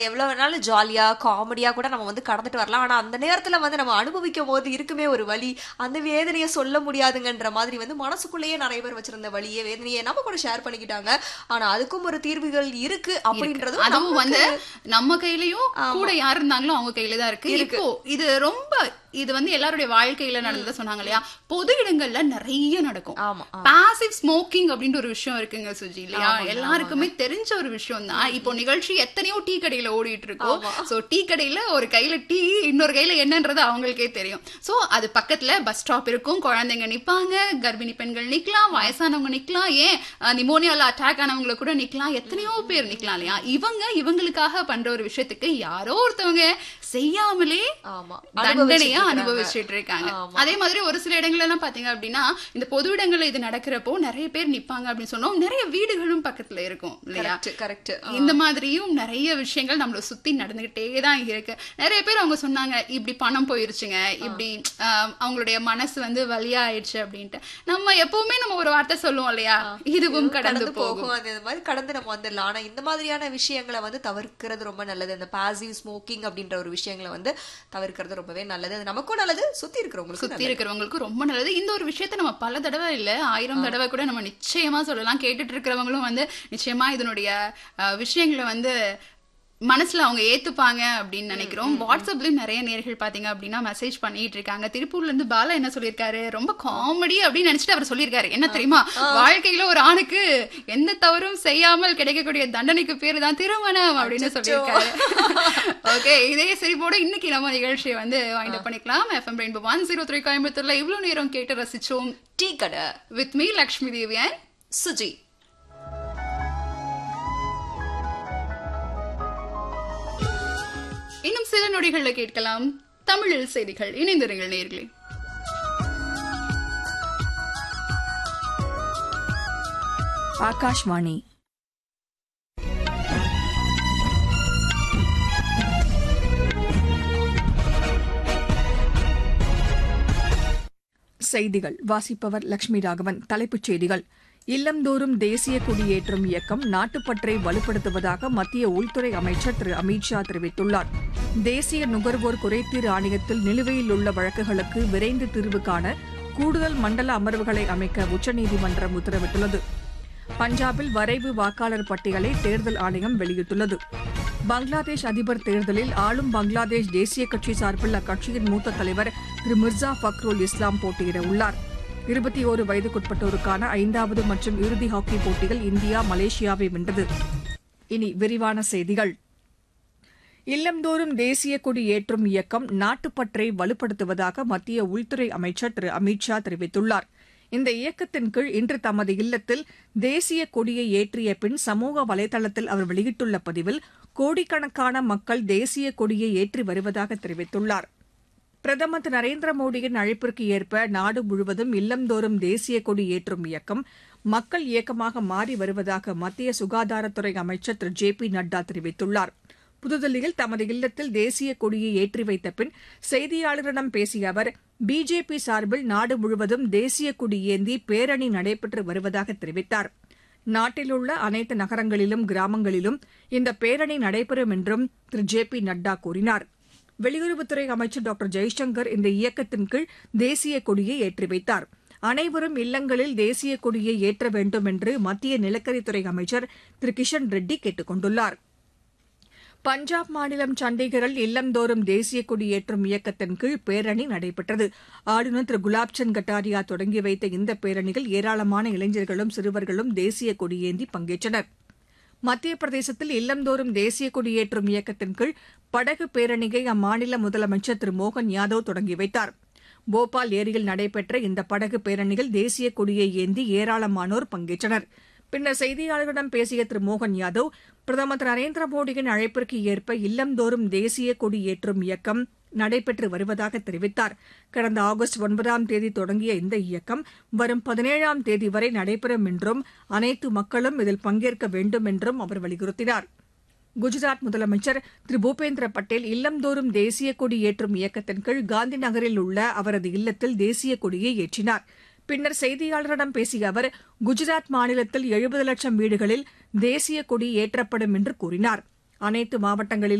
எவ்வளவு வேணாலும் ஜாலியா காமெடியா கூட நம்ம வந்து கடந்துட்டு வரலாம் ஆனா அந்த நேரத்துல வந்து நம்ம அனுபவிக்கும் போது இருக்குமே ஒரு வலி அந்த வேதனையை சொல்ல முடியாதுங்கன்ற மாதிரி வந்து மனசுக்குள்ளேயே நிறைய பேர் வச்சிருந்த வலியே வேதனையை நம்ம கூட ஷேர் பண்ணிக்கிட்டாங்க ஆனா அதுக்கும் ஒரு தீர்வுகள் இருக்கு அப்படின்றதும் அதுவும் நமக்கு- வந்து நம்ம கையிலயும் கூட யார் இருந்தாங்களோ அவங்க கையில தான் இருக்கு இப்போ இது ரொம்ப இது வந்து எல்லாருடைய வாழ்க்கையில நடந்தத சொன்னாங்க இல்லையா பொது இடங்கள்ல நிறைய நடக்கும் ஆமா பாசிவ் ஸ்மோக்கிங் அப்படின்ற ஒரு விஷயம் இருக்குங்க சுஜி இல்லையா எல்லாருக்குமே தெரிஞ்ச ஒரு விஷயம் தான் இப்போ நிகழ்ச்சி எத்தனையோ டீ கடையில ஓடிட்டு இருக்கோம் சோ டீ கடையில ஒரு கையில டீ இன்னொரு கையில என்னன்றது அவங்களுக்கே தெரியும் சோ அது பக்கத்துல பஸ் ஸ்டாப் இருக்கும் குழந்தைங்க நிப்பாங்க கர்ப்பிணி பெண்கள் நிக்கலாம் வயசானவங்க நிக்கலாம் ஏன் நிமோனியால அட்டாக் ஆனவங்களை கூட நிக்கலாம் எத்தனையோ பேர் நிக்கலாம் இல்லையா இவங்க இவங்களுக்காக பண்ற ஒரு விஷயத்துக்கு யாரோ ஒருத்தவங்க செய்யாமலே ஆமா தண்டனையா அனுபவிச்சுட்டு அனுபவிச்சுட்டு இருக்காங்க ஆமா. அதே மாதிரி ஒரு சில இடங்கள்ல எல்லாம் பாத்தீங்க அப்படின்னா இந்த பொது இடங்கள்ல இது நடக்கிறப்போ நிறைய பேர் நிப்பாங்க அப்படின்னு சொன்னோம் நிறைய வீடுகளும் பக்கத்துல இருக்கும் இல்லையா கரெக்ட் கரெக்ட் இந்த மாதிரியும் நிறைய விஷயங்கள் நம்மள சுத்தி நடந்துகிட்டே தான் இருக்கு நிறைய பேர் அவங்க சொன்னாங்க இப்படி பணம் போயிருச்சுங்க இப்படி ஆஹ், அவங்களுடைய மனசு வந்து வலியா ஆயிடுச்சு அப்படின்ட்டு நம்ம எப்பவுமே நம்ம ஒரு வார்த்தை சொல்லுவோம் இல்லையா இதுவும் கடந்து போகும் போகும் அது இந்த மாதிரி கடந்து நம்ம வந்துடலாம் ஆனா இந்த மாதிரியான விஷயங்களை வந்து தவிர்க்கிறது ரொம்ப நல்லது இந்த பாசிவ் ஸ்மோக்கிங் அப்படின்ற ஒரு விஷயங்களை வந்து தவிர்க்கிறது ரொம்பவே நல்லது அது நமக்கும் நல்லது சுத்தி இருக்கிறவங்களுக்கும் சுத்தி இருக்கிறவங்களுக்கு ரொம்ப நல்லது இந்த ஒரு விஷயத்த நம்ம பல தடவை இல்ல ஆயிரம் தடவை கூட நம்ம நிச்சயமா சொல்லலாம் கேட்டுட்டு இருக்கிறவங்களும் வந்து நிச்சயமா இதனுடைய அஹ், விஷயங்களை வந்து மனசுல அவங்க ஏத்துப்பாங்க அப்படின்னு நினைக்கிறோம் வாட்ஸ்அப்லயும் நிறைய நேர்கள் பாத்தீங்க அப்படின்னா மெசேஜ் பண்ணிட்டு இருக்காங்க திருப்பூர்ல இருந்து பாலா என்ன சொல்லியிருக்காரு ரொம்ப காமெடி அப்படின்னு நினைச்சிட்டு அவர் சொல்லியிருக்காரு என்ன தெரியுமா வாழ்க்கையில ஒரு ஆணுக்கு எந்த தவறும் செய்யாமல் கிடைக்கக்கூடிய தண்டனைக்கு பேரு தான் திருமணம் அப்படின்னு சொல்லியிருக்காரு ஓகே இதே சிரிப்போட இன்னைக்கு நம்ம நிகழ்ச்சியை வந்து வாங்கிட்டு பண்ணிக்கலாம் FM rainbow one zero three கோயம்புத்தூர்ல இவ்வளவு நேரம் கேட்டு ரசிச்சோம் டீ கடை வித் மீ லக்ஷ்மி தேவியன் சுஜி இன்னும் சில நொடிகள்ல கேட்கலாம் தமிழில் செய்திகள் இணைந்திருங்கள் நேர்களே ஆகாஷ்வாணி செய்திகள் வாசிப்பவர் லட்சுமி ராகவன் தலைப்புச் செய்திகள் இல்லந்தோறும் தேசிய கொடியேற்றும் இயக்கம் நாட்டுப்பற்றை வலுப்படுத்துவதாக மத்திய உள்துறை அமைச்சர் திரு அமித் ஷா தெரிவித்துள்ளார் தேசிய நுகர்வோர் குறைதீர் ஆணையத்தில் நிலுவையில் உள்ள வழக்குகளுக்கு விரைந்து தீர்வு காண கூடுதல் மண்டல அமர்வுகளை அமைக்க உச்சநீதிமன்றம் உத்தரவிட்டுள்ளது பஞ்சாபில் வரைவு வாக்காளர் பட்டியலை தேர்தல் ஆணையம் வெளியிட்டுள்ளது பங்களாதேஷ் அதிபர் தேர்தலில் ஆளும் பங்களாதேஷ் தேசிய கட்சி சார்பில் அக்கட்சியின் மூத்த தலைவர் திரு மிர்சா ஃபக்ருல் இஸ்லாம் போட்டியிட உள்ளார் இருபத்தி ஓரு வயதுக்குட்பட்டோருக்கான ஐந்தாவது மற்றும் இறுதி ஹாக்கி போட்டியில் இந்தியா மலேசியாவை வென்றது இனி விரிவான செய்திகள் இல்லந்தோறும் தேசிய கொடி ஏற்றும் இயக்கம் நாட்டுப்பற்றை வலுப்படுத்துவதாக மத்திய உள்துறை அமைச்சர் திரு அமித் ஷா தெரிவித்துள்ளார் இந்த இயக்கத்தின் கீழ் இன்று தமது இல்லத்தில் தேசிய கொடியை ஏற்றிய பின் சமூக வலைதளத்தில் அவர் வெளியிட்டுள்ள பதிவில் கோடிக்கணக்கான மக்கள் தேசிய கொடியை ஏற்றி வருவதாக தெரிவித்துள்ளார் பிரதமர் திரு நரேந்திர மோடியின் அழைப்பிற்கு ஏற்ப நாடு முழுவதும் இல்லந்தோறும் தேசிய கொடி ஏற்றும் இயக்கம் மக்கள் இயக்கமாக மாறி வருவதாக மத்திய சுகாதாரத்துறை அமைச்சர் திரு ஜே பி நட்டா தெரிவித்துள்ளார் புதுதில்லியில் தமது இல்லத்தில் தேசிய கொடியை ஏற்றி வைத்த பின் செய்தியாளர்களிடம் பேசிய அவர் பிஜேபி சார்பில் நாடு முழுவதும் தேசிய கொடி ஏந்தி பேரணி நடைபெற்று வருவதாக தெரிவித்தார் நாட்டில் உள்ள அனைத்து நகரங்களிலும் கிராமங்களிலும் இந்த பேரணி நடைபெறும் என்றும் திரு ஜே பி நட்டா கூறினார் வெளியுறவுத்துறை அமைச்சர் டாக்டர் ஜெய்சங்கர் இந்த இயக்கத்தின் கீழ் தேசிய கொடியை ஏற்றி வைத்தார் அனைவரும் இல்லங்களில் தேசிய கொடியை ஏற்ற வேண்டும் என்று மத்திய நிலக்கரித்துறை அமைச்சர் திரு கிஷன் ரெட்டி கேட்டுக் கொண்டுள்ளார் பஞ்சாப் மாநிலம் சண்டிகரில் இல்லந்தோறும் தேசிய கொடி ஏற்றும் இயக்கத்தின் கீழ் பேரணி நடைபெற்றது ஆளுநர் திரு குலாப்சந்த் கட்டாரியா தொடங்கி வைத்த இந்த பேரணியில் ஏராளமான இளைஞர்களும் சிறுவர்களும் தேசிய கொடியேந்தி பங்கேற்றனர் மத்திய பிரதேசத்தில் இல்லந்தோறும் தேசிய கொடியேற்றும் இயக்கத்தின் கீழ் படகு பேரணியை அம்மாநில முதலமைச்சர் திரு மோகன் யாதவ் தொடங்கி வைத்தார் போபால் ஏரியில் நடைபெற்ற இந்த படகு பேரணியில் தேசிய கொடியை ஏந்தி ஏராளமானோர் பங்கேற்றனர் பின்னர் செய்தியாளர்களிடம் பேசிய திரு மோகன் யாதவ் பிரதமர் திரு நரேந்திர மோடியின் அழைப்பிற்கு ஏற்ப இல்லந்தோறும் தேசிய கொடி ஏற்றும் இயக்கம் நடைபெற்று வருவதாக தெரிவித்தார் கடந்த ஆகஸ்ட் ஒன்பதாம் தேதி தொடங்கிய இந்த இயக்கம் வரும் பதினேழாம் தேதி வரை நடைபெறும் என்றும் அனைத்து மக்களும் இதில் பங்கேற்க வேண்டும் என்றும் அவர் வலியுறுத்தினார் குஜராத் முதலமைச்சர் திரு பூபேந்திர பட்டேல் இல்லந்தோறும் தேசிய கொடி ஏற்றும் இயக்கத்தின் கீழ் காந்தி நகரில் உள்ள அவரது இல்லத்தில் தேசிய கொடியை ஏற்றினார் பின்னர் செய்தியாளரிடம் பேசிய அவர் குஜராத் மாநிலத்தில் எழுபது லட்சம் வீடுகளில் தேசிய கொடி ஏற்றப்படும் என்று கூறினார் அனைத்து மாவட்டங்களிலும்